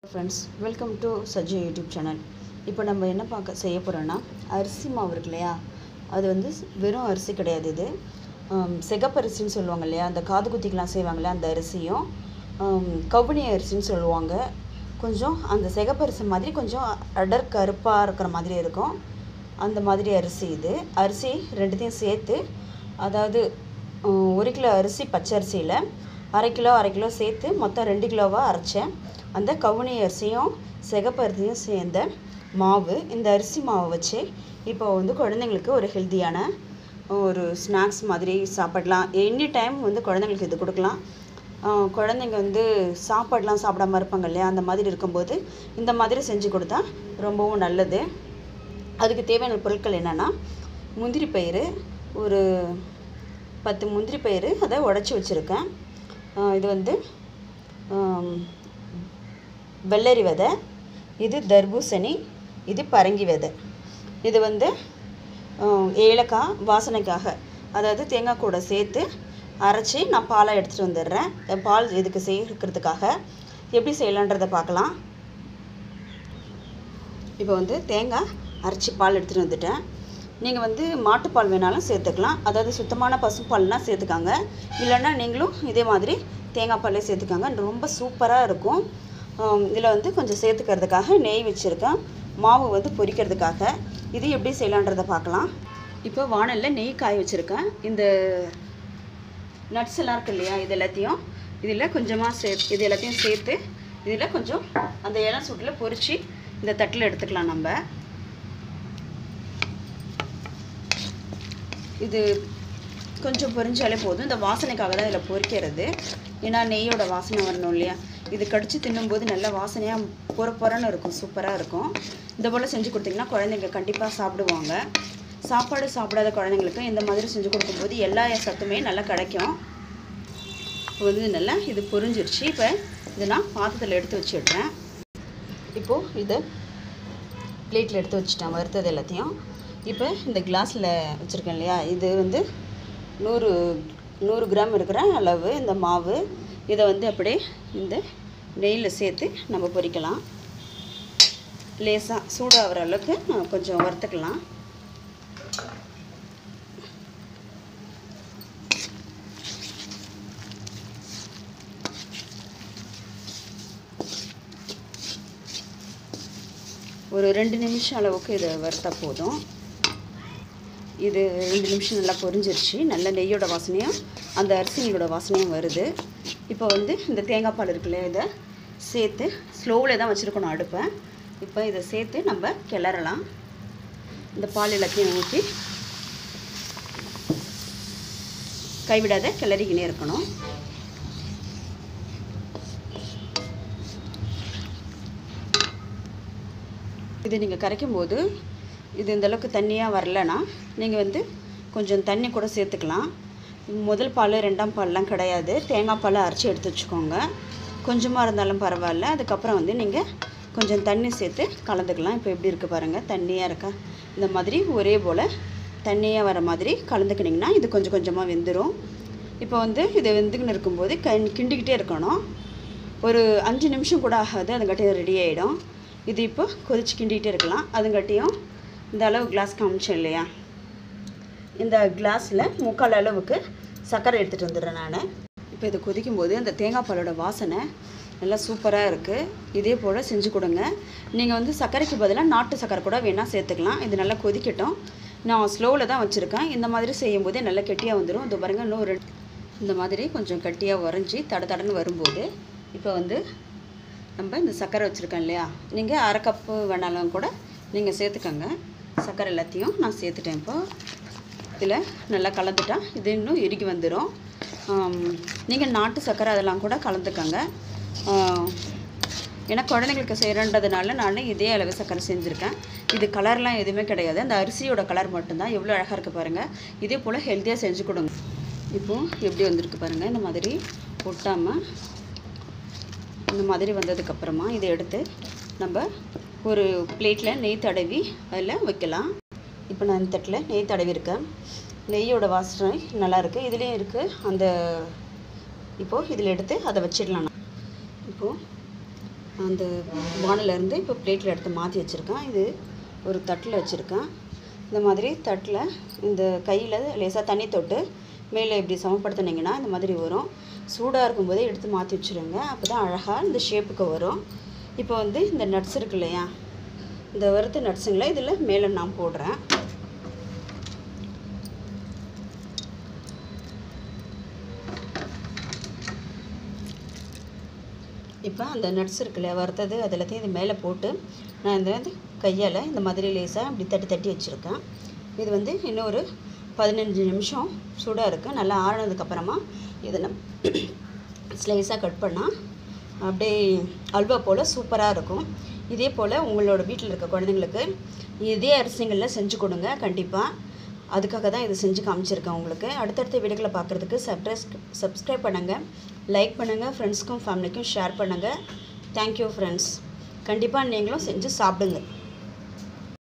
friends welcome to Saji YouTube channel இப்போ நம்ம என்ன பார்க்க செய்ய போகிறோன்னா அரிசி மாவு இருக்கு இல்லையா அது வந்து வெறும் அரிசி கிடையாது இது ஆம், சிகப்பரிசின்னு சொல்லுவாங்க இல்லையா அந்த காது குத்திக்கெலாம் செய்வாங்கல்ல அந்த அரிசியும் ஆம், கவுனி அரிசின்னு சொல்லுவாங்க கொஞ்சம் அந்த சிகப்பரிசி மாதிரி கொஞ்சம் அடர் கருப்பாக இருக்கிற மாதிரி இருக்கும் அந்த மாதிரி அரிசி இது அரிசி ரெண்டுத்தையும் சேர்த்து அதாவது உம், ஒரு கிலோ அரிசி பச்சரிசியில் அரை கிலோ அரை கிலோ சேர்த்து மொத்தம் ரெண்டு கிலோவாக அரைச்சேன் அந்த கவுனி அரிசியும் சிகப்பு அரிசியும் சேர்ந்த மாவு இந்த அரிசி மாவை வச்சு இப்போ வந்து குழந்தைங்களுக்கு ஒரு ஹெல்த்தியான ஒரு ஸ்நாக்ஸ் மாதிரி சாப்பிடலாம் எனி டைம் வந்து குழந்தைங்களுக்கு இது கொடுக்கலாம் ஆஹ் குழந்தைங்க வந்து சாப்பாடெலாம் சாப்பிடாம இருப்பாங்க இல்லையா அந்த மாதிரி இருக்கும்போது இந்த மாதிரி செஞ்சு கொடுத்தா ரொம்பவும் நல்லது அதுக்கு தேவையான பொருட்கள் என்னென்னா முந்திரி பயிறு ஒரு பத்து முந்திரி பயிறு அதை உடச்சி வச்சுருக்கேன் ஆஹ் இது வந்து ஆம், வெள்ளரி விதை இது தர்பூசணி இது பரங்கி விதை இது வந்து ஆஹ், ஏலக்காய் வாசனைக்காக அதாவது தேங்காய் கூட சேர்த்து அரைச்சி நான் பாலை எடுத்துகிட்டு வந்துடுறேன் என் பால் இதுக்கு சேர்க்கறதுக்காக எப்படி செய்யலான்றதை பார்க்கலாம் இப்போ வந்து தேங்காய் அரைச்சி பால் எடுத்துகிட்டு வந்துட்டேன் நீங்கள் வந்து மாட்டுப்பால் வேணாலும் சேர்த்துக்கலாம் அதாவது சுத்தமான பசுப்பால்னா சேர்த்துக்காங்க இல்லைன்னா நீங்களும் இதே மாதிரி தேங்காய் பாலே சேர்த்துக்காங்க ரொம்ப சூப்பராக இருக்கும் இதில் வந்து கொஞ்சம் சேர்த்துக்கிறதுக்காக நெய் வச்சுருக்கேன் மாவு வந்து பொரிக்கிறதுக்காக இது எப்படி செய்யலான்றதை பார்க்கலாம் இப்போ வானலில் நெய் காய வச்சுருக்கேன் இந்த நட்ஸ் எல்லாம் இருக்கு இல்லையா இது எல்லாத்தையும் இதில் கொஞ்சமாக சே இது எல்லாத்தையும் சேர்த்து இதில் கொஞ்சம் அந்த இளம் சூட்டில் பொரித்து இந்த தட்டில் எடுத்துக்கலாம் நம்ம இது கொஞ்சம் பொரிஞ்சாலே போதும் இந்த வாசனைக்காக தான் இதில் பொரிக்கிறது ஏன்னா நெய்யோட வாசனை வரணும் இல்லையா இது கடிச்சு தின்னும்போது நல்ல வாசனையாக பொற பொறன்னு இருக்கும் சூப்பராக இருக்கும் இந்த போல் செஞ்சு கொடுத்தீங்கன்னா குழந்தைங்க கண்டிப்பாக சாப்பிடுவாங்க சாப்பாடு சாப்பிடாத குழந்தைங்களுக்கு இந்த மாதிரி செஞ்சு கொடுக்கும்போது எல்லா சத்துமே நல்லா கிடைக்கும் இப்போ வந்து நல்லா இது பொரிஞ்சிருச்சு இப்போ இதை நான் பாத்திரத்தில் எடுத்து வச்சிடுறேன் இப்போது இதை பிளேட்டில் எடுத்து வச்சுட்டேன் வறுத்தது எல்லாத்தையும் இப்போ இந்த கிளாஸில் வச்சுருக்கேன் இல்லையா இது வந்து நூறு நூறு கிராம் இருக்கிற அளவு இந்த மாவு இதை வந்து அப்படியே இந்த நெய்யில் சேர்த்து நம்ம பொரிக்கலாம் லேசாக சூடாகிற அளவுக்கு நம்ம கொஞ்சம் வறுத்துக்கலாம் ஒரு ரெண்டு நிமிஷம் அளவுக்கு இதை வறுத்தா போதும் இது ரெண்டு நிமிஷம் நல்லா பொரிஞ்சிருச்சு நல்ல நெய்யோட வாசனையும் அந்த அரிசியோட வாசனையும் வருது இப்போ வந்து இந்த தேங்காய் பால் இருக்குல்ல இதை சேர்த்து ஸ்லோவில் தான் வச்சுருக்கணும் அடுப்பை இப்போ இதை சேர்த்து நம்ம கிளறலாம் இந்த பால் எல்லாத்தையும் ஊற்றி கைவிடாத கிளறிக்கினே இருக்கணும் இது நீங்கள் கரைக்கும் போது இது இந்த அளவுக்கு தண்ணியாக வரலனா நீங்கள் வந்து கொஞ்சம் தண்ணி கூட சேர்த்துக்கலாம் முதல் பால் ரெண்டாம் பால்லாம் கிடையாது தேங்காய் பாலை அரைச்சி எடுத்து வச்சுக்கோங்க கொஞ்சமாக இருந்தாலும் பரவாயில்ல அதுக்கப்புறம் வந்து நீங்கள் கொஞ்சம் தண்ணி சேர்த்து கலந்துக்கலாம் இப்போ எப்படி இருக்குது பாருங்கள் தண்ணியாக இருக்கா இந்த மாதிரி ஒரே போல் தண்ணியாக வர மாதிரி கலந்துக்கினிங்கன்னா இது கொஞ்சம் கொஞ்சமாக வெந்துடும் இப்போ வந்து இது வெந்துக்கின்னு இருக்கும்போது கண் கிண்டிக்கிட்டே இருக்கணும் ஒரு அஞ்சு நிமிஷம் கூட ஆகாது அதுங்காட்டியும் ரெடி ஆகிடும் இது இப்போ கொதிச்சு கிண்டிகிட்டே இருக்கலாம் அதுங்காட்டியும் இந்த அளவு கிளாஸ் காமிச்சேன் இல்லையா இந்த கிளாஸில் முக்கால் அளவுக்கு சர்க்கரை எடுத்துகிட்டு வந்துடுறேன் நான் இப்போ இது கொதிக்கும்போது அந்த தேங்காய் பாலோட வாசனை நல்லா சூப்பராக இருக்குது இதே போல் செஞ்சு கொடுங்க நீங்கள் வந்து சர்க்கரைக்கு பதிலாக நாட்டு சர்க்கரை கூட வேணால் சேர்த்துக்கலாம் இது நல்லா கொதிக்கட்டும் நான் ஸ்லோவில் தான் வச்சுருக்கேன் இந்த மாதிரி செய்யும்போதே நல்லா கெட்டியாக வந்துடும் இது பாருங்கள் இன்னும் ரெண்டு இந்த மாதிரி கொஞ்சம் கட்டியாக உறைஞ்சி தட தடன்னு வரும்போது இப்போ வந்து நம்ம இந்த சர்க்கரை வச்சுருக்கேன் இல்லையா நீங்கள் அரை கப்பு வேணாலும் கூட நீங்கள் சேர்த்துக்கோங்க சர்க்கரை எல்லாத்தையும் நான் சேர்த்துட்டேன் இப்போ இதில் நல்லா கலந்துட்டா இது இன்னும் இறுகி வந்துடும் நீங்கள் நாட்டு சர்க்கரை அதெல்லாம் கூட கலந்துக்கோங்க ஆம், ஏன்னா குழந்தைங்களுக்கு செய்கிறன்றதுனால நான் இதே அளவு சர்க்கரை செஞ்சுருக்கேன் இது கலர்லாம் எதுவுமே கிடையாது அந்த அரிசியோட கலர் மட்டும்தான் எவ்வளோ அழகாக இருக்குது பாருங்கள் இதே போல் ஹெல்த்தியாக செஞ்சு கொடுங்க இப்போது எப்படி வந்திருக்கு பாருங்கள் இந்த மாதிரி ஒட்டாமல் இந்த மாதிரி வந்ததுக்கப்புறமா இதை எடுத்து நம்ம ஒரு பிளேட்டில் நெய் தடவி அதில் வைக்கலாம் இப்போ நான் இந்த தட்டில் நெய் தடவி இருக்கேன் நெய்யோட வாசனை நல்லா இருக்குது இதுலேயும் இருக்குது அந்த இப்போது இதில் எடுத்து அதை வச்சிடலாம் நான் இப்போது அந்த வானிலேருந்து இப்போ பிளேட்டில் எடுத்து மாற்றி வச்சுருக்கேன் இது ஒரு தட்டில் வச்சுருக்கேன் இந்த மாதிரி தட்டில் இந்த கையில் லேசாக தண்ணி தொட்டு மேலே இப்படி சமப்படுத்துனீங்கன்னா இந்த மாதிரி வரும் சூடாக இருக்கும்போதே எடுத்து மாற்றி வச்சுருங்க அப்போ தான் அழகாக இந்த ஷேப்புக்கு வரும் இப்போ வந்து இந்த நட்ஸ் இருக்கு இல்லையா இந்த வறுத்த நட்ஸுங்களை இதில் மேலே நான் போடுறேன் இப்போ அந்த நட்ஸ் இருக்குல்ல வறுத்தது அது எல்லாத்தையும் இது மேலே போட்டு நான் இந்த வந்து கையால் இந்த மாதிரி லேசாக இப்படி தட்டி தட்டி வச்சுருக்கேன் இது வந்து இன்னும் ஒரு பதினஞ்சு நிமிஷம் சூடாக இருக்குது நல்லா ஆறினதுக்கப்புறமா இதை நம்ம ஸ்லைஸாக கட் பண்ணால் அப்படியே அல்வா போல் சூப்பராக இருக்கும் இதே போல் உங்களோட வீட்டில் இருக்க குழந்தைங்களுக்கு இதே அரிசிங்களில் செஞ்சு கொடுங்க கண்டிப்பாக அதுக்காக தான் இது செஞ்சு காமிச்சிருக்கேன் உங்களுக்கு அடுத்தடுத்த வீடியோக்களை பார்க்குறதுக்கு சப்ஸ்கிரைஸ் சப்ஸ்கிரைப் பண்ணுங்கள் லைக் பண்ணுங்கள் ஃப்ரெண்ட்ஸ்க்கும் ஃபேமிலிக்கும் ஷேர் பண்ணுங்கள் தேங்க்யூ ஃப்ரெண்ட்ஸ் கண்டிப்பாக நீங்களும் செஞ்சு சாப்பிடுங்க